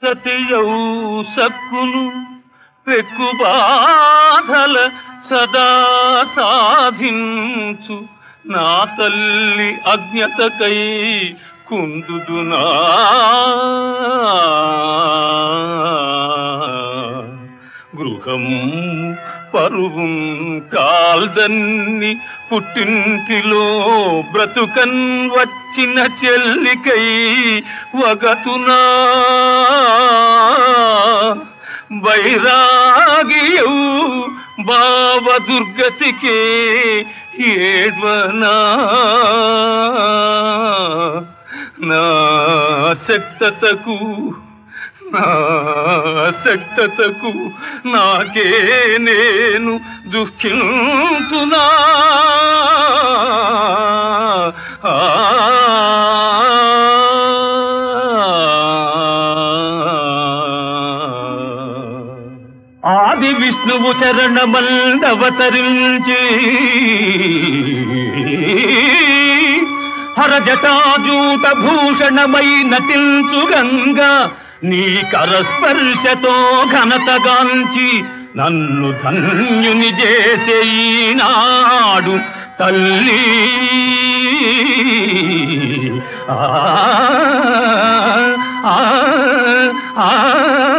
సతియౌ సక్కును పెక్కు బాధల సదా సాధించు నా తల్లి అజ్ఞతకై కుందుదునా గృహం పరువు కాల్దన్ని పుట్టింటిలో బ్రతుకన్ వచ్చిన చెల్లికై వగతునా వైరాగియు బావ దుర్గతికే ఏడ్వనా నా శక్తతకు నా శక్తతకు నాకే నేను దుఃఖింతునా ఆ ఆది విష్ణువు చరణమల్లవతరించి హరజటాజూట భూషణమై నటించు గంగా నీ కరస్పర్శతో ఘనతగాంచి నన్ను ధన్యుని చేసే ఈనాడు తల్లి ఆ ఆ ఆ